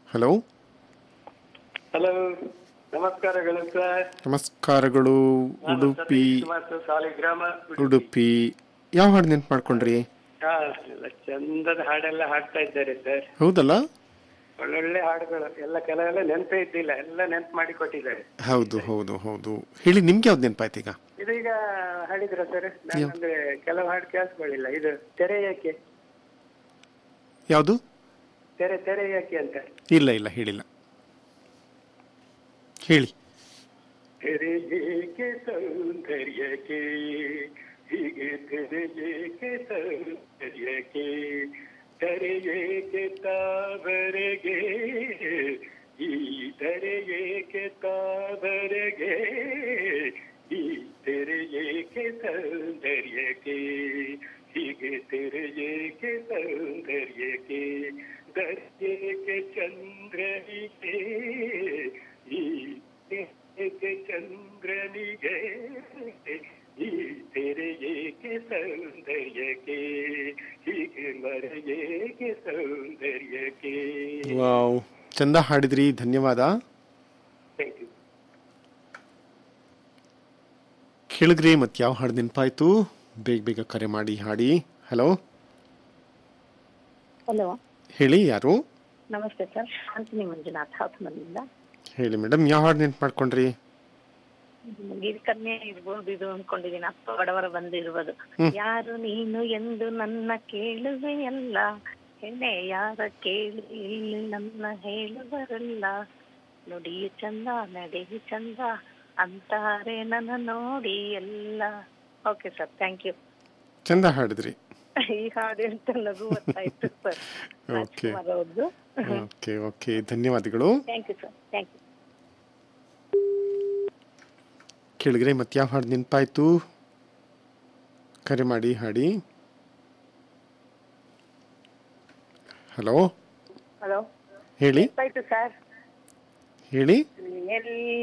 hello hello ನಮಸ್ಕಾರಗಳು sir ನಮಸ್ಕಾರಗಳು ನಾನು ಉಡುಪಿ ಸತೀಶ್ ಕುಮಾರ್ ಸಾಲಿಗ್ರಾಮ ಉಡುಪಿ ಯಾವ ಹಾಡು ನೆನ್ಪು ಮಾಡ್ಕೊಂಡ್ರಿ ಹಾ ಎಲ್ಲ ಚಂದದ ಹಾಡೆಲ್ಲ ಹಾಡ್ತಾ ಇದ್ದಾರೆ ಸರ್ ಹೌದಲ್ಲ ಒಳ್ಳೊಳ್ಳೆ ಹಾಡುಗಳು ಎಲ್ಲ ಕೆಲವೆಲ್ಲ ನೆನಪೇ ಇದ್ದಿಲ್ಲ ಎಲ್ಲ ನೆನ್ಪು ಮಾಡಿ ಕೊಟ್ಟಿದ್ದಾರೆ ಹೌದು ಹೌದು ಹೌದು ಹೇಳಿ ನಿಮ್ಗೆ ಯಾವ್ದು ನೆನಪಾಯ್ತು ಈಗ ಇದೀಗ ಹಾಡಿದ್ರ ಸರ್ ನಾನು ಅಂದ್ರೆ ಕೆಲವು ಹಾಡು ಕೇಳಿಸ್ಕೊಳ್ಳಿಲ್ಲ ಇದು ತೆರೆ ಯಾಕೆ ಯಾವುದು ತೆರೆ ತೆರೆ ಯಾಕೆ ಅಂತ ಇಲ್ಲ ಇಲ್ಲ ಹೇಳಿಲ್ಲ ಹೇಳಿ ತೆರೆ ಏಕೆ ಸೌಂದರ್ಯಕ್ಕೆ ಹೀಗೆ ತೆರೆ ಏಕೆ ಸೌಂದರ್ಯಕ್ಕೆ ತೆರೆ ಏಕೆ ತಾವರೆಗೆ ಈ ತೆರೆ ಏಕೆ ತಾವರೆಗೆ ಈ ತೆರೆ ಏಕೆ ಸೌಂದರ್ಯಕ್ಕೆ ಹೀಗೆ ತೆರೆ ಏಕೆ ಸೌಂದರ್ಯಕ್ಕೆ ದರ್ಯಕ್ಕೆ ಚಂದ್ರನಿಗೆ ಈ ಏಕೆ ಚಂದ್ರನಿಗೆ ಈ ತೆರೆ ಏಕೆ ಸೌಂದರ್ಯಕ್ಕೆ ಹೀಗೆ ಮರ ಏಕೆ ಸೌಂದರ್ಯಕ್ಕೆ ವಾವ್ ಚಂದ ಹಾಡಿದ್ರಿ ಧನ್ಯವಾದ ಥ್ಯಾಂಕ್ ಯು ಕೇಳಿದ್ರಿ ಮತ್ತೆ ಯಾವ ಹಾಡು ನೆನಪಾಯ್ತು ಬೇಗ ಬೇಗ ಕರೆ ಮಾಡಿ ಹಾಡಿ ಹಲೋ ಹಲೋ ಹೇಳಿ ಯಾರು ನಮಸ್ತೆ ಸರ್ ಶಾಂತಿನಿ ಮಂಜುನಾಥ್ ಹಾಸನದಿಂದ ಹೇಳಿ ಮೇಡಮ್ ಯಾವ ಹಾಡು ನೆನ್ಪು ಮಾಡ್ಕೊಂಡ್ರಿ ಗಿರಿಕನ್ಯೆ ಇರ್ಬೋದು ಇದು ಅನ್ಕೊಂಡಿದೀನಿ ಅಪ್ಪ ಬಡವರ ಬಂದಿರ್ಬೋದು ಯಾರು ನೀನು ಎಂದು ನನ್ನ ಕೇಳುವೆಯಲ್ಲ ಹೆಣ್ಣೆ ಯಾರ ಕೇಳಿ ಇಲ್ಲಿ ನನ್ನ ಹೇಳುವರಲ್ಲ ನುಡಿಯು ಚಂದ ನಡೆಯು ಚಂದ ಅಂತಾರೆ ನನ್ನ ನೋಡಿ ಎಲ್ಲ ಓಕೆ ಸರ್ ಥ್ಯಾಂಕ್ ಯು ಚಂದ ಹಾಡಿದ್ರಿ ಈ ಹಾಡು ಅಂತ ನಗು ಗೊತ್ತಾಯ್ತು ಸರ್ ಓಕೆ ರಾಜ್ಕುಮಾರ್ ಅವ್ರದ್ದು ಓಕೆ ಓಕೆ ಧನ್ಯವಾದಗಳು thank you sir thank you ಕೇಳಿದ್ರೆ ಮತ್ತೆ ಯಾವ ಹಾಡು ನೆನಪಾಯ್ತು ಕರೆ ಮಾಡಿ ಹಾಡಿ ಹಲೋ ಹಲೋ ಹೇಳಿ ಆಯ್ತು ಸರ್ ಹೇಳಿ ಎಲ್ಲಿ